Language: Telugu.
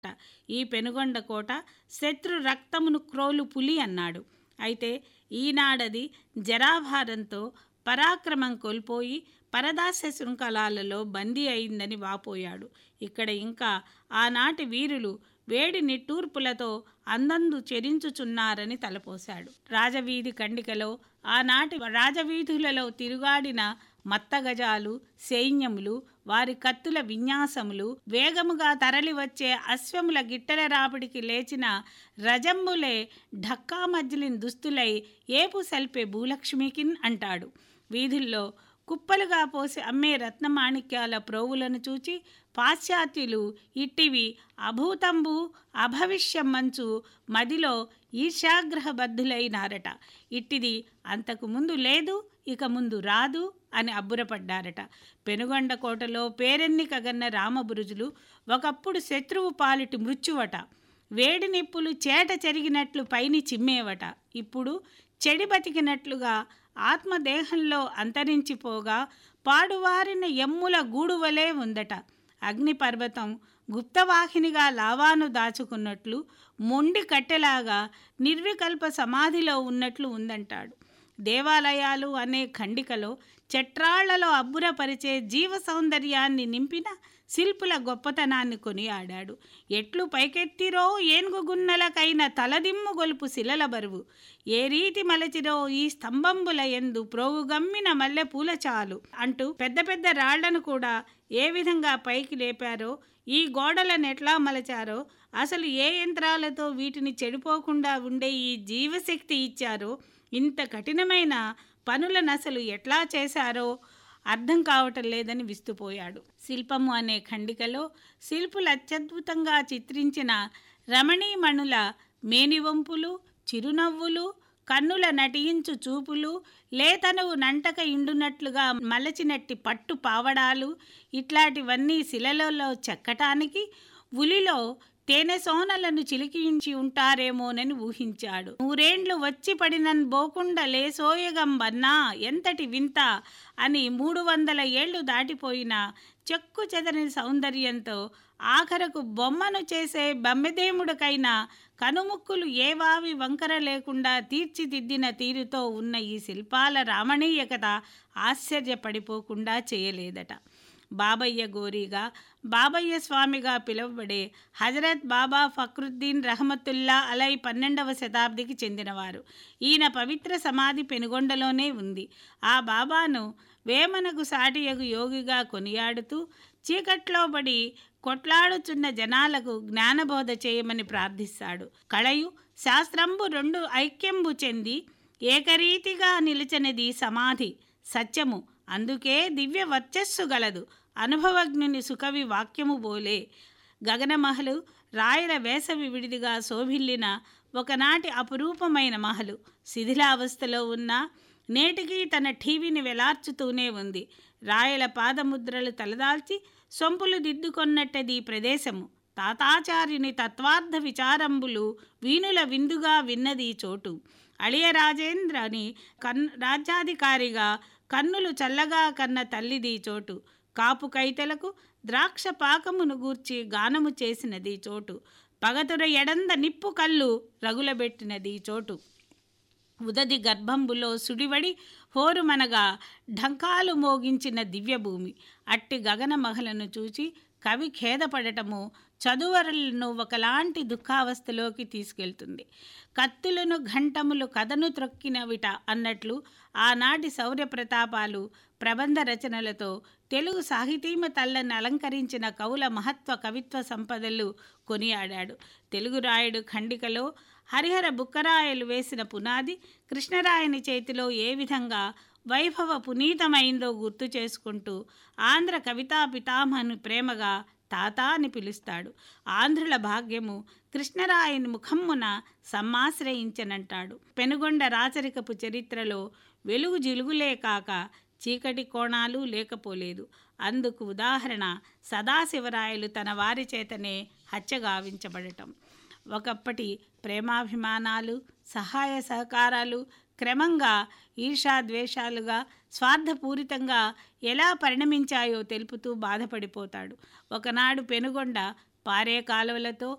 ఈ పెనుగొండ కోట శత్రు రక్తమును క్రోలు పులి అన్నాడు అయితే ఈనాడది జరాభారంతో పరాక్రమం కోల్పోయి పరదాస్య శృంఖలాలలో బందీ అయిందని వాపోయాడు ఇక్కడ ఇంకా ఆనాటి వీరులు వేడి నిట్టూర్పులతో అందందు చెరించుచున్నారని తలపోశాడు రాజవీధి కండికలో ఆనాటి రాజవీధులలో తిరుగాడిన మత్తగజాలు సైన్యములు వారి కత్తుల విన్యాసములు వేగముగా తరలివచ్చే అశ్వముల గిట్టెల రాపిడికి లేచిన రజంబులే ఢక్కా మధ్యలిన్ దుస్తులై ఏపు సల్పే భూలక్ష్మికిన్ అంటాడు వీధుల్లో కుప్పలుగా పోసి అమ్మే రత్నమాణిక్యాల ప్రోవులను చూచి పాశ్చాత్యులు ఇట్టివి అభూతంబు అభవిష్యం మంచు మదిలో ఈర్షాగ్రహబద్ధులైనారట ఇట్టిది అంతకు ముందు లేదు ఇక ముందు రాదు అని అబ్బురపడ్డారట పెనుగొండ కోటలో పేరెన్నికగన్న రామబురుజులు ఒకప్పుడు శత్రువు పాలిటి మృత్యువట వేడి నిప్పులు చేట చెరిగినట్లు పైని చిమ్మేవట ఇప్పుడు చెడి బతికినట్లుగా ఆత్మదేహంలో అంతరించిపోగా పాడువారిన ఎమ్ముల గూడువలే ఉందట అగ్నిపర్వతం గుప్తవాహినిగా లావాను దాచుకున్నట్లు మొండి కట్టెలాగా నిర్వికల్ప సమాధిలో ఉన్నట్లు ఉందంటాడు దేవాలయాలు అనే ఖండికలో చట్రాళ్లలో అబ్బురపరిచే జీవ సౌందర్యాన్ని నింపిన శిల్పుల గొప్పతనాన్ని కొనియాడాడు ఎట్లు పైకెత్తిరో ఏనుగుగున్నలకైన తలదిమ్ము గొలుపు శిలల బరువు ఏ రీతి మలచిరో ఈ స్తంభంబుల ఎందు ప్రోవుగమ్మిన మల్లె పూల చాలు అంటూ పెద్ద పెద్ద రాళ్లను కూడా ఏ విధంగా పైకి లేపారో ఈ గోడలను ఎట్లా మలచారో అసలు ఏ యంత్రాలతో వీటిని చెడిపోకుండా ఉండే ఈ జీవశక్తి ఇచ్చారో ఇంత కఠినమైన పనులను అసలు ఎట్లా చేశారో అర్థం కావటం లేదని విస్తుపోయాడు శిల్పము అనే ఖండికలో శిల్పులు అత్యద్భుతంగా చిత్రించిన రమణీమణుల మేనివంపులు చిరునవ్వులు కన్నుల నటించు చూపులు లేతనువు నంటక ఇండునట్లుగా మలచినట్టి పట్టు పావడాలు ఇట్లాంటివన్నీ శిలలలో చెక్కటానికి ఉలిలో తేనె సోనలను చిలికించి ఉంటారేమోనని ఊహించాడు నూరేండ్లు వచ్చి పడినన్ బోకుండ లేసోయగంబన్నా ఎంతటి వింత అని మూడు వందల ఏళ్లు దాటిపోయిన చెక్కు చెదరని సౌందర్యంతో ఆఖరకు బొమ్మను చేసే బమ్మెదేముడికైనా కనుముక్కులు ఏవావి వంకర లేకుండా తీర్చిదిద్దిన తీరుతో ఉన్న ఈ శిల్పాల రామణీయకత ఆశ్చర్యపడిపోకుండా చేయలేదట బాబయ్య గోరీగా బాబయ్య స్వామిగా పిలువబడే హజరత్ బాబా ఫక్రుద్దీన్ రహమతుల్లా అలై పన్నెండవ శతాబ్దికి చెందినవారు ఈయన పవిత్ర సమాధి పెనుగొండలోనే ఉంది ఆ బాబాను వేమనకు సాటియగు యోగిగా కొనియాడుతూ చీకట్లో పడి కొట్లాడుచున్న జనాలకు జ్ఞానబోధ చేయమని ప్రార్థిస్తాడు కళయు శాస్త్రంబు రెండు ఐక్యంబు చెంది ఏకరీతిగా నిలిచినది సమాధి సత్యము అందుకే దివ్య వర్చస్సు గలదు అనుభవజ్ఞుని సుకవి వాక్యము బోలే గగనమహలు రాయల వేసవి విడిదిగా శోభిల్లిన ఒకనాటి అపురూపమైన మహలు శిథిలావస్థలో ఉన్న నేటికి తన ఠీవిని వెలార్చుతూనే ఉంది రాయల పాదముద్రలు తలదాల్చి సొంపులు దిద్దుకొన్నట్టది ప్రదేశము తాతాచార్యుని తత్వార్థ విచారంబులు వీణుల విందుగా విన్నది చోటు అళియ రాజేంద్రని కన్ రాజ్యాధికారిగా కన్నులు చల్లగా కన్న తల్లిది చోటు కాపు కైతలకు ద్రాక్ష పాకమును గూర్చి గానము చేసినది చోటు పగతుర ఎడంద నిప్పు కళ్ళు రగులబెట్టినది చోటు ఉదది గర్భంబులో సుడివడి హోరుమనగా ఢంకాలు మోగించిన దివ్యభూమి అట్టి గగన మహలను చూచి కవి ఖేదపడటము చదువరులను ఒకలాంటి దుఃఖావస్థలోకి తీసుకెళ్తుంది కత్తులను ఘంటములు కథను త్రొక్కినవిట అన్నట్లు ఆనాటి శౌర్య ప్రతాపాలు ప్రబంధ రచనలతో తెలుగు సాహితీమ తల్లని అలంకరించిన కవుల మహత్వ కవిత్వ సంపదలు కొనియాడాడు తెలుగు రాయుడు ఖండికలో హరిహర బుక్కరాయలు వేసిన పునాది కృష్ణరాయని చేతిలో ఏ విధంగా వైభవ పునీతమైందో గుర్తు చేసుకుంటూ ఆంధ్ర కవితా పితామహను ప్రేమగా తాత అని పిలుస్తాడు ఆంధ్రుల భాగ్యము కృష్ణరాయని ముఖమ్మున సమ్మాశ్రయించనంటాడు పెనుగొండ రాచరికపు చరిత్రలో వెలుగు జిలుగులే కాక చీకటి కోణాలు లేకపోలేదు అందుకు ఉదాహరణ సదాశివరాయలు తన వారి చేతనే హత్యగావించబడటం ఒకప్పటి ప్రేమాభిమానాలు సహాయ సహకారాలు క్రమంగా ఈర్షాద్వేషాలుగా స్వార్థపూరితంగా ఎలా పరిణమించాయో తెలుపుతూ బాధపడిపోతాడు ఒకనాడు పెనుగొండ పారే కాలువలతో